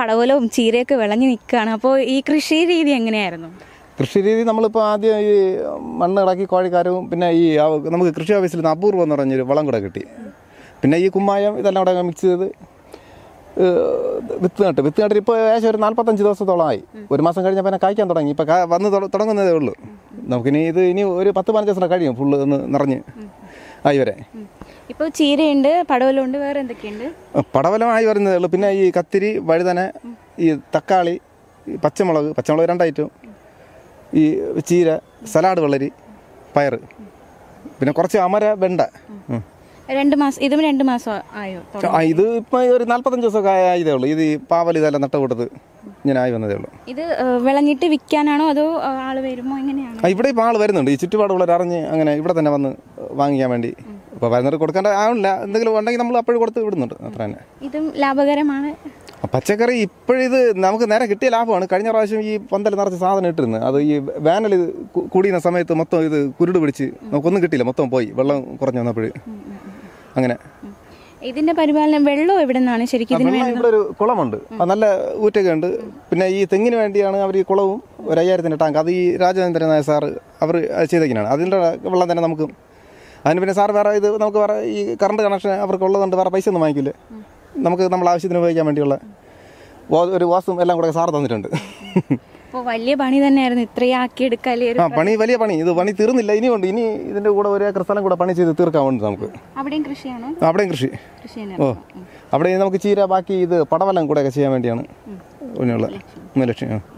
പടവലവും ചീരയൊക്കെ വിളഞ്ഞു നിൽക്കുകയാണ് അപ്പോൾ ഈ കൃഷി രീതി എങ്ങനെയായിരുന്നു കൃഷി രീതി നമ്മളിപ്പോൾ ആദ്യം ഈ മണ്ണ് ഇളക്കി കോഴിക്കാരവും പിന്നെ ഈ ആ നമുക്ക് കൃഷി ഓഫീസിൽ നിന്ന് അപൂർവം എന്ന് പറഞ്ഞൊരു വളം കൂടെ കിട്ടി പിന്നെ ഈ കുമ്മായം ഇതെല്ലാം കൂടെ മിക്സ് ചെയ്ത് ഏഹ്, വിത്ത് നട്ട് വിത്ത് നട്ടിട്ട് ഇപ്പോൾ ഏകദേശം ഒരു നാൽപ്പത്തഞ്ച് ദിവസത്തോളമായി ഒരു മാസം കഴിഞ്ഞപ്പോൾ പിന്നെ കായ്ക്കാൻ തുടങ്ങി ഇപ്പോൾ വന്ന് തുട- തുടങ്ങുന്നതേ ഉള്ളൂ നമുക്കിനി ഇത് ഇനി ഒരു പത്ത് പതിനഞ്ച് ദിവസം കഴിയും ഫുള്ള് ഒന്ന് നിറഞ്ഞ് ആയി വരെ ഇപ്പോൾ ചീരയുണ്ട് പടവലമുണ്ട് വേറെ എന്തൊക്കെയുണ്ട് പടവലമായി വരുന്നതേ ഉള്ളൂ പിന്നെ ഈ കത്തിരി വഴുതന ഈ തക്കാളി ഈ പച്ചമുളക് പച്ചമുളക് രണ്ടായിട്ടും ഈ ചീര സലാഡ് വെള്ളരി പയർ പിന്നെ കുറച്ച് അമര വെണ്ട ഉം. രണ്ട് മാസം ഇതും രണ്ട് മാസം ആയോ തുടങ്ങി? ആ ഇത് ഇപ്പം ഒരു നാൽപ്പത്തഞ്ച് ദിവസമൊക്കെ ആയതേ ഉള്ളൂ ഇത് ഈ പാവൽ ഇതെല്ലാം നട്ട കൊടുത്ത് ഇങ്ങനെ ആയി വന്നതേ ഉള്ളൂ ഇത് ഏഹ്, വിളഞ്ഞിട്ട് വിൽക്കാനാണോ അതോ ഏഹ്, ആള് വരുമോ എങ്ങനെയാണ് ആ ഇവിടെ ഇപ്പോൾ ആൾ വരുന്നുണ്ട് ഈ ചുറ്റുപാടുള്ളവർ അറിഞ്ഞ് അങ്ങനെ ഇവിടെ തന്നെ വന്ന് വാങ്ങിക്കാൻ വേണ്ടി ഇപ്പോൾ വരുന്നവർ കൊടുക്കേണ്ട ആവില്ല എന്തെങ്കിലും ഉണ്ടെങ്കിൽ നമ്മൾ അപ്പോഴും കൊടുത്ത് വിടുന്നുണ്ട് അത്ര തന്നെ ഇതും ലാഭകരമാണ് ആ പച്ചക്കറി ഇപ്പോഴിത് നമുക്ക് നേരെ കിട്ടിയ ലാഭമാണ് കഴിഞ്ഞ പ്രാവശ്യം ഈ പന്തൽ നിറച്ച് സാധനം ഇട്ടിരുന്നു അത് ഈ വേനൽ ഇത് കു- കൂടിയുന്ന സമയത്ത് മൊത്തം ഇത് കുരുട് പിടിച്ച് നമുക്കൊന്നും കിട്ടിയില്ല മൊത്തം പോയി വെള്ളം കുറഞ്ഞു വന്നപ്പോൾ അങ്ങനെ ഇതിന്റെ പരിപാലനം വെള്ളം എവിടെ നിന്നാണ് ശരിക്കും ഇതിന് വെള്ളം ഇവിടെ ഒരു കുളമുണ്ട് അത് നല്ല ഊറ്റൊക്കെ ഉണ്ട് പിന്നെ ഈ തെങ്ങിന് വേണ്ടിയാണ് അവർ ഈ കുളവും ഒരു അയ്യായിരത്തിൻ്റെ ടാങ്ക് അത് ഈ രാജേന്ദ്രൻ നായർ സാറ് അവർ ചെയ്തേക്കിനാണ് അതിൻ്റെ വെള്ളം തന്നെ നമുക്ക് അതിന് പിന്നെ സാർ വേറെ ഇത് നമുക്ക് വേറെ ഈ കറണ്ട് കണക്ഷൻ അവർക്ക് ഉള്ളതുകൊണ്ട് വേറെ പൈസ ഒന്നും വാങ്ങിക്കില്ല നമുക്ക് നമ്മൾ ആവശ്യത്തിന് ഉപയോഗിക്കാൻ വേണ്ടിയുള്ള വാ- ഒരു വാസും എല്ലാം കൂടെ സാർ തന്നിട്ടുണ്ട് അപ്പോൾ വലിയ പണി തന്നെയായിരുന്നു ഇത്രയും ആക്കി എടുക്കാല്ലേ ഒരു ആ പണി വലിയ പണി ഇത് പണി തീർന്നില്ല ഇനിയുണ്ട് ഇനി ഇതിൻ്റെ കൂടെ ഒരു ഏക്കർ സ്ഥലം കൂടെ പണി ചെയ്ത് തീർക്കാൻ വേണ്ടി നമുക്ക് അവിടെയും കൃഷിയാണോ അവിടെയും കൃഷി കൃഷി തന്നെ ഓ അവിടെ നമുക്ക് ചീര ബാക്കി ഇത് പടവലം കൂടെയൊക്കെ ചെയ്യാൻ വേണ്ടിയാണ് പിന്നെയുള്ള ലക്ഷ്യം ആ